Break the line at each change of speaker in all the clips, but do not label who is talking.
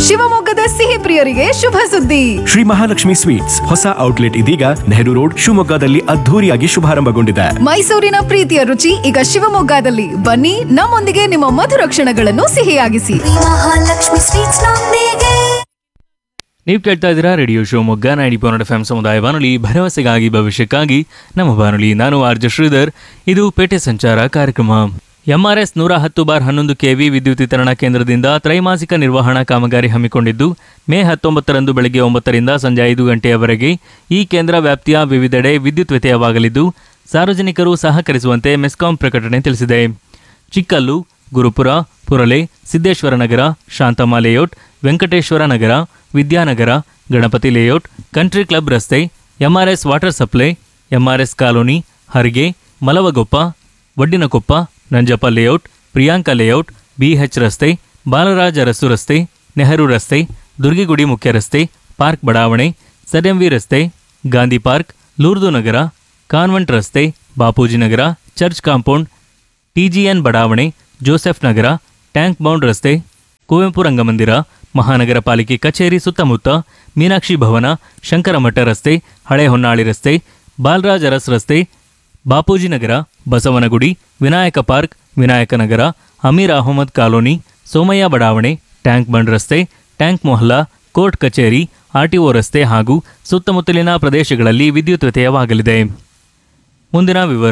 ಶಿವಮೊಗ್ಗದ ಸಿಹಿ ಪ್ರಿಯರಿಗೆ ಶುಭ ಸುದ್ದಿ
ಶ್ರೀ ಮಹಾಲಕ್ಷ್ಮಿ ಸ್ವೀಟ್ಸ್ ಹೊಸ ಔಟ್ಲೆಟ್ ಇದೀಗ ನೆಹರು ರೋಡ್ ಶಿವಮೊಗ್ಗದಲ್ಲಿ ಅದ್ಧೂರಿಯಾಗಿ ಶುಭಾರಂಭಗೊಂಡಿದೆ
ಮೈಸೂರಿನ ಪ್ರೀತಿಯ ರುಚಿ ಈಗ ಶಿವಮೊಗ್ಗದಲ್ಲಿ ಬನ್ನಿ ನಮ್ಮೊಂದಿಗೆ ನಿಮ್ಮ ಮಧುರ ಕ್ಷಣಗಳನ್ನು ಸಿಹಿಯಾಗಿಸಿ
ಮಹಾಲಕ್ಷ್ಮಿ ಸ್ವೀಟ್ಸ್ ನೊಂದಿಗೆ
ನೀವು ಕೇಳ್ತಾ ಇದ್ದೀರಾ radio Shivamogga ninety point F M ಸಮುದಾಯ ಬಾನುಲಿ ಭರವಸೆಗಾಗಿ ಭವಿಷ್ಯಕ್ಕಾಗಿ ನಮ್ಮ ಬಾನುಲಿ ನಾನು ಆರ್ಜ ಶ್ರೀಧರ್ ಇದು ಪೇಟೆ ಸಂಚಾರ ಕಾರ್ಯಕ್ರಮ ಎಂಆರ್ಎಸ್ ನೂರ ಹತ್ತು ಬಾರ್ ಹನ್ನೊಂದು ಕೆವಿ ವಿದ್ಯುತ್ ವಿತರಣಾ ಕೇಂದ್ರದಿಂದ ತ್ರೈಮಾಸಿಕ ನಿರ್ವಹಣಾ ಕಾಮಗಾರಿ ಹಮ್ಮಿಕೊಂಡಿದ್ದು ಮೇ ಹತ್ತೊಂಬತ್ತರಂದು ಬೆಳಗ್ಗೆ ಒಂಬತ್ತರಿಂದ ಸಂಜೆ ಐದು ಗಂಟೆಯವರೆಗೆ ಈ ಕೇಂದ್ರ ವ್ಯಾಪ್ತಿಯ ವಿವಿಧೆಡೆ ವಿದ್ಯುತ್ ವ್ಯತ್ಯಯವಾಗಲಿದ್ದು ಸಾರ್ವಜನಿಕರು ಸಹಕರಿಸುವಂತೆ ಮೆಸ್ಕಾಂ ಪ್ರಕಟಣೆ ತಿಳಿಸಿದೆ Chikkallu Gurupura Purale Siddeshwara Nagar Shanthamma layout Venkateshwara Nagar Vidyanagar Ganapathi layout country club ರಸ್ತೆ M R S water supply M R S colony Harige Malavagoppa Vaddinakoppa Nanjappa layout Priyanka layout B H ರಸ್ತೆ ಬಾಲರಾಜ ಅರಸು ರಸ್ತೆ ನೆಹರು ರಸ್ತೆ ದುರ್ಗಿಗುಡಿ ಮುಖ್ಯ ರಸ್ತೆ ಪಾರ್ಕ್ ಬಡಾವಣೆ ಸೆಡೆಂವಿ ರಸ್ತೆ ಗಾಂಧಿ ಪಾರ್ಕ್ ಲೂರ್ದು ನಗರ ಕಾನ್ವೆಂಟ್ ರಸ್ತೆ Bapuji Nagar church compound T G N ಬಡಾವಣೆ ಜೋಸೆಫ್ ನಗರ ಟ್ಯಾಂಕ್ ಬೌಂಡ್ ರಸ್ತೆ ಕುವೆಂಪು ರಂಗಮಂದಿರ ಮಹಾನಗರ ಪಾಲಿಕೆ ಕಚೇರಿ ಸುತ್ತಮುತ್ತ ಮೀನಾಕ್ಷಿ ಭವನ ಶಂಕರಮಠ ರಸ್ತೆ ಹಳೆ ಹೊನ್ನಾಳಿ ರಸ್ತೆ ಬಾಲರಾಜ್ ಅರಸ್ ರಸ್ತೆ ಬಾಪೂಜಿ ನಗರ ಬಸವನಗುಡಿ ವಿನಾಯಕ ಪಾರ್ಕ್ ವಿನಾಯಕ ನಗರ ಅಮೀರ್ ಅಹಮದ್ ಕಾಲೋನಿ ಸೋಮಯ್ಯ ಬಡಾವಣೆ ಟ್ಯಾಂಕ್ ಬಂಡ್ ರಸ್ತೆ ಟ್ಯಾಂಕ್ ಮೊಹಲ್ಲಾ ಕೋರ್ಟ್ ಕಚೇರಿ ಆರ್ಟಿಒ ರಸ್ತೆ ಹಾಗೂ ಸುತ್ತಮುತ್ತಲಿನ ಪ್ರದೇಶಗಳಲ್ಲಿ ವಿದ್ಯುತ್ ವ್ಯತ್ಯಯವಾಗಲಿದೆ ಮುಂದಿನ ವಿವರ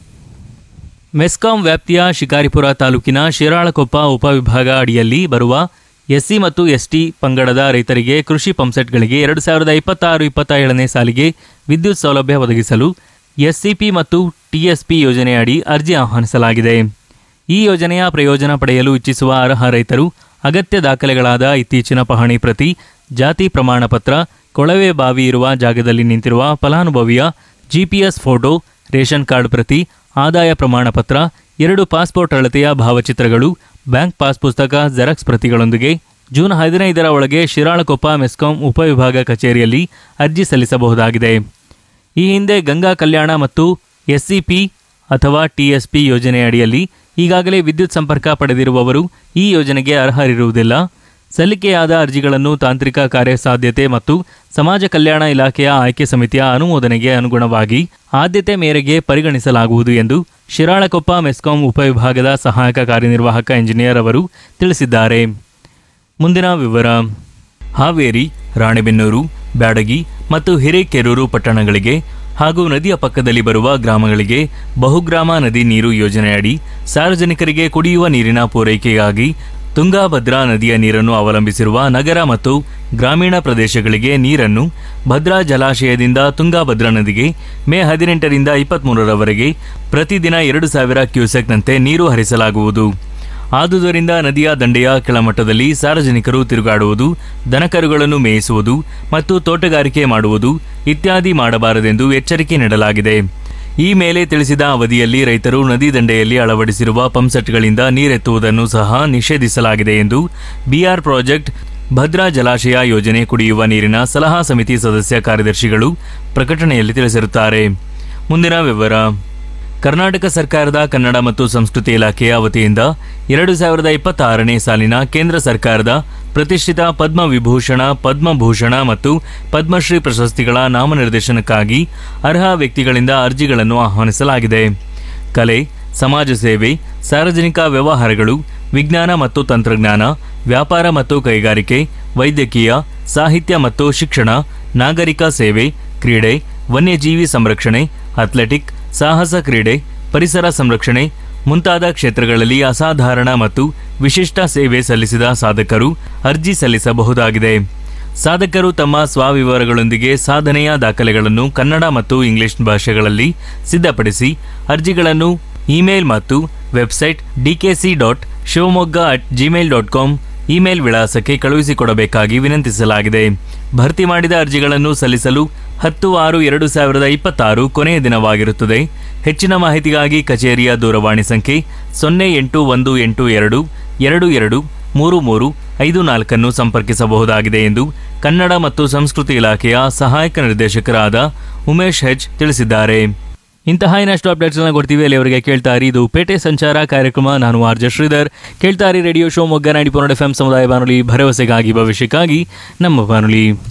ಮೆಸ್ಕಾಂ ವ್ಯಾಪ್ತಿಯ ಶಿಕಾರಿಪುರ ತಾಲೂಕಿನ ಶಿರಾಳಕೊಪ್ಪ ಉಪವಿಭಾಗ ಅಡಿಯಲ್ಲಿ ಬರುವ ಎಸ್ಸಿ ಮತ್ತು ಎಸ್ಟಿ ಪಂಗಡದ ರೈತರಿಗೆ ಕೃಷಿ ಪಂಪ್ಸೆಟ್ಗಳಿಗೆ ಎರಡು ಸಾವಿರದ ಇಪ್ಪತ್ತಾರು ಇಪ್ಪತ್ತ ಏಳನೇ ಸಾಲಿಗೆ ವಿದ್ಯುತ್ ಸೌಲಭ್ಯ ಒದಗಿಸಲು ಎಸ್ಸಿಪಿ ಮತ್ತು ಟಿಎಸ್ಪಿ ಯೋಜನೆಯಡಿ ಅರ್ಜಿ ಆಹ್ವಾನಿಸಲಾಗಿದೆ ಈ ಯೋಜನೆಯ ಪ್ರಯೋಜನ ಪಡೆಯಲು ಇಚ್ಛಿಸುವ ಅರ್ಹ ರೈತರು ಅಗತ್ಯ ದಾಖಲೆಗಳಾದ ಇತ್ತೀಚಿನ ಪಹಣಿ ಪ್ರತಿ ಜಾತಿ ಪ್ರಮಾಣ ಪತ್ರ ಕೊಳವೆ ಬಾವಿ ಇರುವ ಜಾಗದಲ್ಲಿ ನಿಂತಿರುವ ಫಲಾನುಭವಿಯ ಜಿಪಿಎಸ್ ಫೋಟೋ ರೇಷನ್ ಕಾರ್ಡ್ ಪ್ರತಿ ಆದಾಯ ಪ್ರಮಾಣ ಪತ್ರ ಎರಡು ಪಾಸ್ಪೋರ್ಟ್ ಅಳತೆಯ ಭಾವಚಿತ್ರಗಳು ಬ್ಯಾಂಕ್ ಪಾಸ್ ಪುಸ್ತಕ ಜೆರಾಕ್ಸ್ ಪ್ರತಿಗಳೊಂದಿಗೆ ಜೂನ್ ಹದಿನೈದರ ಒಳಗೆ ಶಿರಾಳಕೊಪ್ಪ ಮೆಸ್ಕಾಂ ಉಪವಿಭಾಗ ಕಚೇರಿಯಲ್ಲಿ ಅರ್ಜಿ ಸಲ್ಲಿಸಬಹುದಾಗಿದೆ ಈ ಹಿಂದೆ ಗಂಗಾ ಕಲ್ಯಾಣ ಮತ್ತು ಎಸ್ಸಿಪಿ ಅಥವಾ ಟಿಎಸ್ಪಿ ಯೋಜನೆಯಡಿಯಲ್ಲಿ ಈಗಾಗಲೇ ವಿದ್ಯುತ್ ಸಂಪರ್ಕ ಪಡೆದಿರುವವರು ಈ ಯೋಜನೆಗೆ ಅರ್ಹರಿರುವುದಿಲ್ಲ ಸಲ್ಲಿಕೆಯಾದ ಅರ್ಜಿಗಳನ್ನು ತಾಂತ್ರಿಕ ಕಾರ್ಯಸಾಧ್ಯತೆ ಮತ್ತು ಸಮಾಜ ಕಲ್ಯಾಣ ಇಲಾಖೆಯ ಆಯ್ಕೆ ಸಮಿತಿಯ ಅನುಮೋದನೆಗೆ ಅನುಗುಣವಾಗಿ ಆದ್ಯತೆ ಮೇರೆಗೆ ಪರಿಗಣಿಸಲಾಗುವುದು ಎಂದು ಶಿರಾಳಕೊಪ್ಪ ಮೆಸ್ಕಾಂ ಉಪವಿಭಾಗದ ಸಹಾಯಕ ಕಾರ್ಯನಿರ್ವಾಹಕ ಎಂಜಿನಿಯರ್ ಅವರು ತಿಳಿಸಿದ್ದಾರೆ ಮುಂದಿನ ವಿವರ ಹಾವೇರಿ ರಾಣೆಬೆನ್ನೂರು ಬ್ಯಾಡಗಿ ಮತ್ತು ಹಿರೇಕೆರೂರು ಪಟ್ಟಣಗಳಿಗೆ ಹಾಗೂ ನದಿಯ ಪಕ್ಕದಲ್ಲಿ ಬರುವ ಗ್ರಾಮಗಳಿಗೆ ಬಹುಗ್ರಾಮ ನದಿ ನೀರು ಯೋಜನೆಯಡಿ ಸಾರ್ವಜನಿಕರಿಗೆ ಕುಡಿಯುವ ನೀರಿನ ಪೂರೈಕೆಗಾಗಿ ತುಂಗಾಭದ್ರಾ ನದಿಯ ನೀರನ್ನು ಅವಲಂಬಿಸಿರುವ ನಗರ ಮತ್ತು ಗ್ರಾಮೀಣ ಪ್ರದೇಶಗಳಿಗೆ ನೀರನ್ನು ಭದ್ರಾ ಜಲಾಶಯದಿಂದ ತುಂಗಾಭದ್ರಾ ನದಿಗೆ ಮೇ ಹದಿನೆಂಟರಿಂದ ಇಪ್ಪತ್ತ್ಮೂರರವರೆಗೆ ಪ್ರತಿದಿನ ಎರಡು ಸಾವಿರ ಕ್ಯೂಸೆಕ್ನಂತೆ ನೀರು ಹರಿಸಲಾಗುವುದು ಆದುದರಿಂದ ನದಿಯ ದಂಡೆಯ ಕೆಳಮಟ್ಟದಲ್ಲಿ ಸಾರ್ವಜನಿಕರು ತಿರುಗಾಡುವುದು ದನಕರುಗಳನ್ನು ಮೇಯಿಸುವುದು ಮತ್ತು ತೋಟಗಾರಿಕೆ ಮಾಡುವುದು ಇತ್ಯಾದಿ ಮಾಡಬಾರದೆಂದು ಎಚ್ಚರಿಕೆ ನೀಡಲಾಗಿದೆ ಈ ಮೇಲೆ ತಿಳಿಸಿದ ಅವಧಿಯಲ್ಲಿ ರೈತರು ನದಿ ದಂಡೆಯಲ್ಲಿ ಅಳವಡಿಸಿರುವ ಪಂಪ್ಸೆಟ್ಗಳಿಂದ ನೀರೆತ್ತುವುದನ್ನು ಸಹ ನಿಷೇಧಿಸಲಾಗಿದೆ ಎಂದು ಬಿಆರ್ ಪ್ರಾಜೆಕ್ಟ್ ಭದ್ರಾ ಜಲಾಶಯ ಯೋಜನೆ ಕುಡಿಯುವ ನೀರಿನ ಸಲಹಾ ಸಮಿತಿ ಸದಸ್ಯ ಕಾರ್ಯದರ್ಶಿಗಳು ಪ್ರಕಟಣೆಯಲ್ಲಿ ತಿಳಿಸಿರುತ್ತಾರೆ ಮುಂದಿನ ವಿವರ ಕರ್ನಾಟಕ ಸರ್ಕಾರದ ಕನ್ನಡ ಮತ್ತು ಸಂಸ್ಕೃತಿ ಇಲಾಖೆಯ ವತಿಯಿಂದ ಎರಡು ಸಾವಿರದ ಇಪ್ಪತ್ತಾರನೇ ಸಾಲಿನ ಕೇಂದ್ರ ಸರ್ಕಾರದ ಪ್ರತಿಷ್ಠಿತ ಪದ್ಮ ವಿಭೂಷಣ ಪದ್ಮಭೂಷಣ ಮತ್ತು ಪದ್ಮಶ್ರೀ ಪ್ರಶಸ್ತಿಗಳ ನಾಮನಿರ್ದೇಶನಕ್ಕಾಗಿ ಅರ್ಹ ವ್ಯಕ್ತಿಗಳಿಂದ ಅರ್ಜಿಗಳನ್ನು ಆಹ್ವಾನಿಸಲಾಗಿದೆ ಕಲೆ ಸಮಾಜ ಸೇವೆ ಸಾರ್ವಜನಿಕ ವ್ಯವಹಾರಗಳು ವಿಜ್ಞಾನ ಮತ್ತು ತಂತ್ರಜ್ಞಾನ ವ್ಯಾಪಾರ ಮತ್ತು ಕೈಗಾರಿಕೆ ವೈದ್ಯಕೀಯ ಸಾಹಿತ್ಯ ಮತ್ತು ಶಿಕ್ಷಣ ನಾಗರಿಕ ಸೇವೆ ಕ್ರೀಡೆ ವನ್ಯಜೀವಿ ಸಂರಕ್ಷಣೆ ಅಥ್ಲೆಟಿಕ್ ಸಾಹಸ ಕ್ರೀಡೆ ಪರಿಸರ ಸಂರಕ್ಷಣೆ ಮುಂತಾದ ಕ್ಷೇತ್ರಗಳಲ್ಲಿ ಅಸಾಧಾರಣ ಮತ್ತು ವಿಶಿಷ್ಟ ಸೇವೆ ಸಲ್ಲಿಸಿದ ಸಾಧಕರು ಅರ್ಜಿ ಸಲ್ಲಿಸಬಹುದಾಗಿದೆ ಸಾಧಕರು ತಮ್ಮ ಸ್ವವಿವರಗಳೊಂದಿಗೆ ಸಾಧನೆಯ ದಾಖಲೆಗಳನ್ನು ಕನ್ನಡ ಮತ್ತು ಇಂಗ್ಲಿಷ್ ಭಾಷೆಗಳಲ್ಲಿ ಸಿದ್ಧಪಡಿಸಿ ಅರ್ಜಿಗಳನ್ನು ಇಮೇಲ್ ಮತ್ತು website DKC dot Shivamogga at Gmail dot com email ವಿಳಾಸಕ್ಕೆ ಕಳುಹಿಸಿಕೊಡಬೇಕಾಗಿ ವಿನಂತಿಸಲಾಗಿದೆ ಭರ್ತಿ ಮಾಡಿದ ಅರ್ಜಿಗಳನ್ನು ಸಲ್ಲಿಸಲು ಹತ್ತು ಆರು ಎರಡು ಸಾವಿರದ ಇಪ್ಪತ್ತಾರು ಕೊನೆಯ ದಿನವಾಗಿರುತ್ತದೆ ಹೆಚ್ಚಿನ ಮಾಹಿತಿಗಾಗಿ ಕಚೇರಿಯ ದೂರವಾಣಿ ಸಂಖ್ಯೆ ಸೊನ್ನೆ ಎಂಟು ಒಂದು ಎಂಟು ಎರಡು ಎರಡು ಎರಡು ಮೂರು ಮೂರು ಐದು ನಾಲ್ಕನ್ನು ಸಂಪರ್ಕಿಸಬಹುದಾಗಿದೆ ಎಂದು ಕನ್ನಡ ಮತ್ತು ಸಂಸ್ಕೃತಿ ಇಲಾಖೆಯ ಸಹಾಯಕ ನಿರ್ದೇಶಕರಾದ ಉಮೇಶ್ ಹೆಚ್ ತಿಳಿಸಿದ್ದಾರೆ ಇಂತಹ ಇನ್ನಷ್ಟು ಅಪ್ಡೇಟ್ಸ್ನ ಕೊಡ್ತೀವಿ ಅಲ್ಲಿವರೆಗೆ ಕೇಳ್ತಾ ಇರಿ ಇದು ಪೇಟೆ ಸಂಚಾರ ಕಾರ್ಯಕ್ರಮ ನಾನು ಆರ್ ಜೆ ಶ್ರೀಧರ್ ಕೇಳ್ತಾ ಇರಿ ರೇಡಿಯೋ ಶೋ ಮೊಗ್ಗ ನಾಡಿ ಪೊನ್ನಡ ಎಫ್ ಎಂ ಸಮುದಾಯ ಬಾನುಲಿ ಭರವಸೆಗಾಗಿ ಭವಿಷ್ಯಕ್ಕಾಗಿ ನಮ್ಮ ಬಾನುಲಿ